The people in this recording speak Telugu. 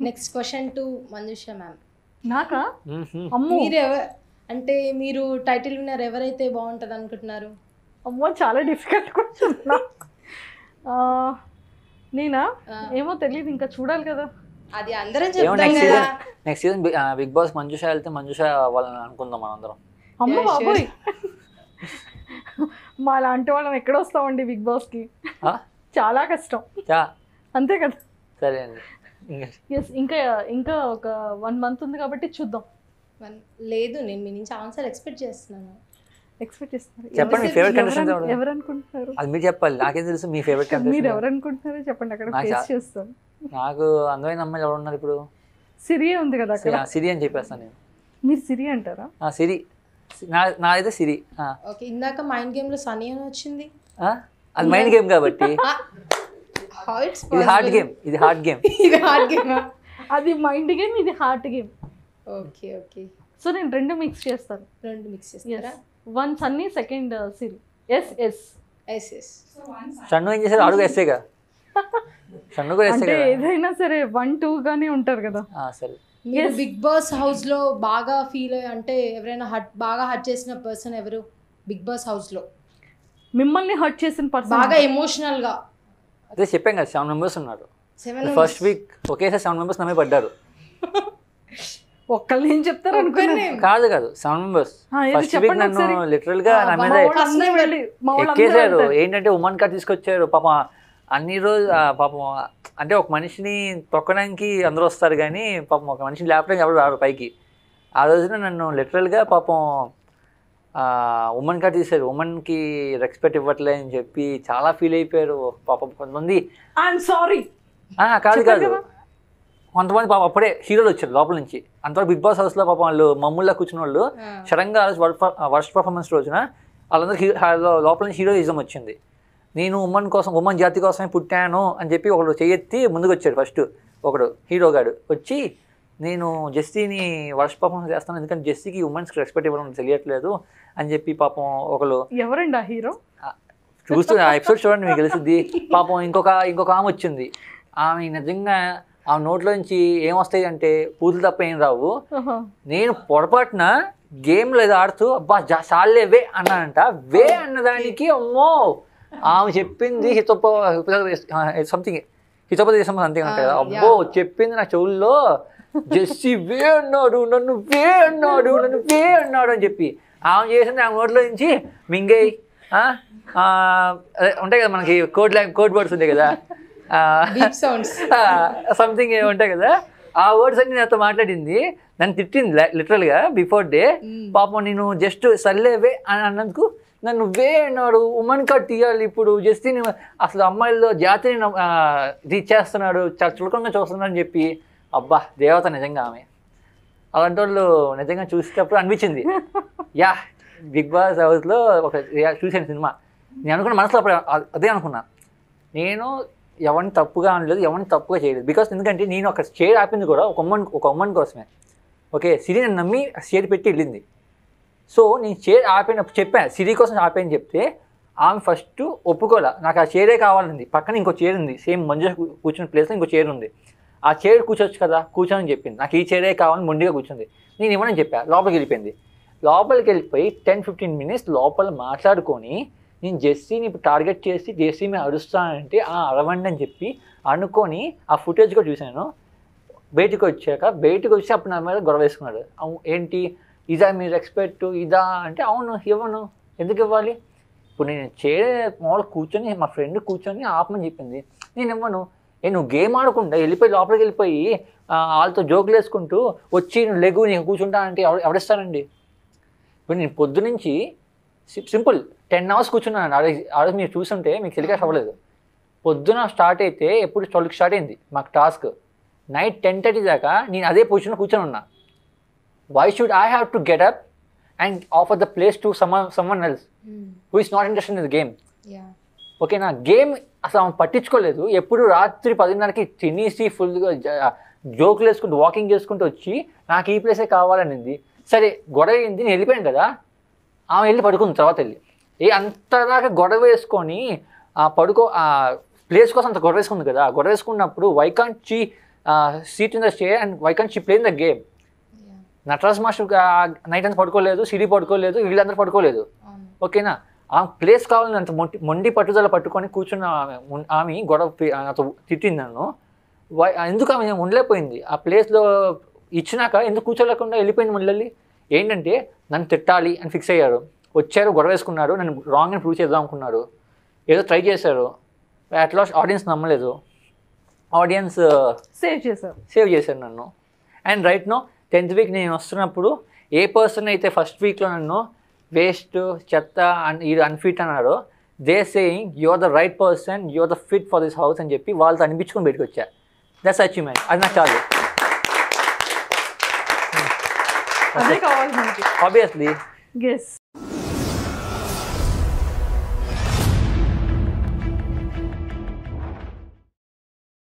Next question to Manjusha ma'am నాకా మ్మ్. అమ్మో మీరు ఎవ అంటే మీరు టైటిల్ విన్నర్ ఎవరైతే బాగుంటుంది అనుకుంటున్నారు అమ్మో చాలా డిఫికల్ట్ క్వశ్చన్ నేనా ఆ, ఏమో తెలియదు ఇంకా చూడాలి కదా అది అందరం ఏమో చెప్తాం నెక్స్ట్ కదా season next season Bigg Boss Manjusha వెళ్తే మంజుష అవ్వాలని అనుకుందాం మనందరం అమ్మ Yeah, sure. బాబోయ్ మా లాంటి వాళ్ళం ఎక్కడ వస్తామండి బిగ్ బాస్ కి ఆ? చాలా కష్టం యా అంతే కదా సరే అండి ఇంకా ఎస్ ఇంకా ఇంకా ఒక వన్ మంత్ ఉంది కాబట్టి చూద్దాం వన్- లేదు నేను మీ నుంచి ఆన్సర్ ఎక్స్పెక్ట్ చేస్తున్నాను ఎక్స్పెక్ట్ చేస్తున్నారు చెప్పండి మీ ఎవరు- ఫేవరెట్ ఎవరు కంటెస్టెంట్ అను- ఎవరు ఎవరు అనుకుంటున్నారు అది మీరు చెప్పాలి నాకేం తెలుసు మీ ఫేవరెట్ మీరు కంటెస్టెంట్ ఎవరు అనుకుంటున్నారో చెప్పండి అక్కడ నాకు ఫేస్ చా- చేస్తాం నాకు అందమైన అమ్మాయిలు ఎవరు ఉన్నారు ఇప్పుడు సిరి ఉంది కదా అక్కడ సి- సిరి అని చెప్పేస్తాను నేను మీరు సిరి అంటారా ఆ, సిరి నా నాదైతే సిరి ఆ. ఓకే ఇందాక మైండ్ గేమ్ లో సనీ అని వచ్చింది ఆ? అది మైండ్ గేమ్ కాబట్టి హౌ ఇట్స్ ఇది హార్డ్ గేమ్ ఇది హార్డ్ గేమ్ ఇది హార్డ్ గేమ్ అది మైండ్ గేమ్ ఇది heart game okay okay so నేను రెండు మిక్స్ చేస్తాను రెండు మిక్స్ చేస్తారా one Sunny second Siri S S S S Shannu ఏం చేశారు అడుగు ఎస్సేగా షన్ను కూడా ఎస్సే అంటే కదా ఏదైనా సరే వన్ టూ గానే ఉంటారు కదా ఆ, సరే మీరు బిగ్ బాస్ హౌస్ లో బాగా ఫీల్ అయ్యి అంటే ఎవరైనా హట్ బాగా హట్ చేసిన పర్సన్ ఎవరు బిగ్ బాస్ హౌస్ లో మిమ్మల్ని హర్ట్ చేసిన పర్సన్ బాగా ఎమోషనల్ గా అదే చెప్పాం కదా సెవెన్ మెంబర్స్ ఉన్నారు సెవెన్ ఫస్ట్ వీక్ ఒకేసారి సెవెన్ మెంబర్స్ నమ్మే పడ్డారు ఒక్కళ్ళు ఏం చెప్తారు అనుకున్నా కాదు కాదు సెవెన్ మెంబర్స్ ఆ, ఏది ఫస్ట్ వీక్ చెప్పండి నన్ను ఒకసారి. లిటరల్ గా నా ఆ, మీద మా వాళ్ళందరూ వెళ్ళి మా వాళ్ళందరూ ఎక్కేశారు వెళ్తారు. ఏంటంటే ఉమెన్ కార్డ్ తీసుకొచ్చారు పాపం అన్ని రోజు ఆ, పాపం అంటే ఒక మనిషిని తొక్కడానికి అందరూ వస్తారు కానీ పాపం ఒక మనిషిని లేపడానికి ఎవరు రారు పైకి ఆ రోజున నన్ను లిటరల్గా పాపం ఉమెన్ కార్డ్ తీశారు ఉమెన్కి రెస్పెక్ట్ ఇవ్వట్లే అని చెప్పి చాలా ఫీల్ అయిపోయారు పాపం కొంతమంది ఐఎమ్ సారీ ఆ, కాదు చెప్పారు కాదు కదా. కొంతమంది పాపం అప్పుడే హీరోలు వచ్చారు లోపల నుంచి అంతవరకు బిగ్ బాస్ హౌస్లో పాపం వాళ్ళు మమ్ముల్లా కూర్చున్న వాళ్ళు సడన్గా ఆ రోజు వర్స్ట్ పర్ఫార్మెన్స్ రోజున వాళ్ళందరూ హీ- హా- లోపల నుంచి హీరోయిజం వచ్చింది నేను ఉమ్మన్ కోసం ఉమ్మన్ జాతి కోసమే పుట్టాను అని చెప్పి ఒకడు చెయ్యెత్తి ముందుకు వచ్చాడు ఫస్ట్ ఒకడు హీరో గాడు వచ్చి నేను జెస్సీని వర్స్ట్ పర్ఫార్మెన్స్ చేస్తాను ఎందుకంటే జెస్సీకి ఉమెన్స్కి రెస్పెక్ట్ ఇవ్వడం తెలియట్లేదు అని చెప్పి పాపం ఒకళ్ళు ఎవరండి ఆ హీరో చూస్తూ ఆ ఎపిసోడ్ చూడండి మీకు తెలిసింది పాపం ఇంకొక ఇంకొక ఆమె వచ్చింది ఆమె నిజంగా ఆ నోట్లో నుంచి ఏం వస్తాయి అంటే పూతులు తప్ప ఏం రావు నేను పొరపాటున గేమ్లో ఏదో ఆడుతూ అబ్బా జా చాలే వే అన్నానంట వే అన్నదానికి అమ్మో ఆమె చెప్పింది హితోప సంథింగ్ హితోపదేశం సంథింగ్ అంటే కదా Ah, అబ్బో yeah. చెప్పింది నా చెవుల్లో జెస్సీ వే అన్నాడు నన్ను వే అన్నాడు నన్ను వే అన్నాడు అని చెప్పి ఆమె చేసింది ఆమె నోట్లో నుంచి మింగేయ్ ఆ, ఆ, అదే ఉంటాయి కదా మనకి కోడ్ లైన్ కోడ్ వర్డ్స్ ఉంటాయి కదా బీప్ సౌండ్స్ సంథింగ్ ఉంటాయి కదా ఆ వర్డ్స్ అన్ని నాతో మాట్లాడింది నన్ను తిట్టింది లిటరల్గా బిఫోర్ డే పాపం నేను జస్ట్ సర్లేవే అని అన్నందుకు నన్ను వే అన్నాడు ఉమెన్ కార్డ్ తీయాలి ఇప్పుడు జస్ట్ నేను అసలు అమ్మాయిల్లో జాతిని నమ్- ఆ, ఇది చేస్తున్నాడు చాలా చులకంగా చూస్తున్నాడు అని చెప్పి అబ్బా దేవత నిజంగా ఆమె అలాంటి వాళ్ళు నిజంగా చూసేటప్పుడు అనిపించింది యా బిగ్ బాస్ హౌస్లో ఒక రియా- చూశాను సినిమా నేను అనుకున్న మనసులో అప్పుడు అ- అదే అనుకున్నా నేను ఎవరిని తప్పుగా అనలేదు ఎవరిని తప్పుగా చేయలేదు బికాస్ ఎందుకంటే నేను ఒక షేర్ ఆపింది కూడా ఒక ఉమ్మన్ ఒక ఉమ్మన్ కోసమే ఓకే సిరి నన్ను నమ్మి షేర్ పెట్టి వెళ్ళింది సో నేను షేర్ ఆపినప్పుడు చెప్పాను సిరి కోసం ఆపని చెప్తే ఆమె ఫస్ట్ ఒప్పుకోలే నాకు ఆ చైరే కావాలంది పక్కన ఇంకో చైర్ ఉంది సేమ్ మంజు కూర్చున్న ప్లేస్లో ఇంకో చైర్ ఉంది ఆ చైర్ కూర్చోవచ్చు కదా కూర్చోని చెప్పింది నాకు ఈ చైరే కావాలని మొండిగా కూర్చుంది నేను ఇవ్వనని చెప్పా లోపలికి వెళ్ళిపోయింది లోపలికి వెళ్ళిపోయి టెన్ ఫిఫ్టీన్ మినిట్స్ లోపల మాట్లాడుకొని నేను జెస్సీని ఇప్పుడు టార్గెట్ చేసి జెస్సీ మీద అరుస్తానంటే ఆ అరవండి అని చెప్పి అనుకొని ఆ ఫుటేజ్ కూడా చూశాను బయటకు వచ్చాక బయటకు వచ్చి అప్పుడు నా మీద గొడవ వేసుకున్నాడు అవు- ఏంటి ఇదా మీ రెస్పెక్ట్ ఇదా అంటే అవును ఇవ్వను ఎందుకు ఇవ్వాలి ఇప్పుడు నేను చే మామూలు కూర్చొని మా ఫ్రెండ్ కూర్చొని ఆపమని చెప్పింది నేను ఇవ్వను ఏ నువ్వు గేమ్ ఆడకుండా వెళ్ళిపోయి లోపలికి వెళ్ళిపోయి ఆ, వాళ్ళతో జోకులు వేసుకుంటూ వచ్చి నువ్వు లెగు నీకు కూర్చుంటా అంటే ఎవరు ఎవరిస్తానండి ఇప్పుడు నేను పొద్దు నుంచి సింపుల్ టెన్ అవర్స్ కూర్చున్నాను ఆ రోజు ఆ రోజు మీరు చూస్తుంటే మీకు టెలికాస్ట్ అవ్వలేదు పొద్దున స్టార్ట్ అయితే ఎప్పుడు ట్వెల్వ్కి స్టార్ట్ అయింది మాకు టాస్క్ నైట్ టెన్ థర్టీ దాకా నేను అదే పొజిషన్లో కూర్చొని ఉన్నా why should I have to get up and offer the place to some someone else who is not interest in the game yeah ఓకేనా గేమ్ అసలు ఆమె పట్టించుకోలేదు ఎప్పుడు రాత్రి పదిన్నరకి తినేసి ఫుల్గా జోకులు వేసుకుంటూ వాకింగ్ చేసుకుంటూ వచ్చి నాకు ఈ ప్లేసే కావాలనింది సరే గొడవ అయింది నేను వెళ్ళిపోయాను కదా ఆమె వెళ్ళి పడుకుంది తర్వాత వెళ్ళి ఏ అంతదాకా గొడవ వేసుకొని ఆ పడుకో ఆ ప్లేస్ కోసం అంత గొడవ వేసుకుంది కదా గొడవ వేసుకున్నప్పుడు why can't she sit in the stay and why can she play in the game Natraj master night అంతా పడుకోలేదు సిరి పడుకోలేదు వీళ్ళందరూ పడుకోలేదు ఓకేనా ఆ ప్లేస్ కావాలని అంత మొండి మొండి పట్టుదల పట్టుకొని కూర్చున్న ఆమె ఉన్- ఆమె గొడవ పి- నాతో తిట్టింది నన్ను వై- ఎందుకు ఆమె ఉండలేకపోయింది ఆ ప్లేస్లో ఇచ్చినాక ఎందుకు కూర్చోలేకుండా వెళ్ళిపోయింది మళ్ళీ ఏంటంటే నన్ను తిట్టాలి అని ఫిక్స్ అయ్యారు వచ్చారు గొడవ వేసుకున్నారు నన్ను రాంగ్ అని ప్రూవ్ చేద్దాం అనుకున్నారు ఏదో ట్రై చేశారు అట్ లాస్ట్ ఆడియన్స్ నమ్మలేదు ఆడియన్స్ సేవ్ చేశారు సేవ్ చేశారు నన్ను and right now tenth week నేను వస్తున్నప్పుడు ఏ పర్సన్ అయితే ఫస్ట్ వీక్లో నన్ను వేస్ట్ చెత్త అండ్ ఇది అన్ఫిట్ అన్నారో they saying you're the right person you're the fit for this house అని చెప్పి వాళ్ళతో అనిపించుకొని బయటకు వచ్చా దట్స్ అచీవ్మెంట్ అది నాకు చాలు అదే కావాలి మనకి ఆబ్వియస్లీ గెస్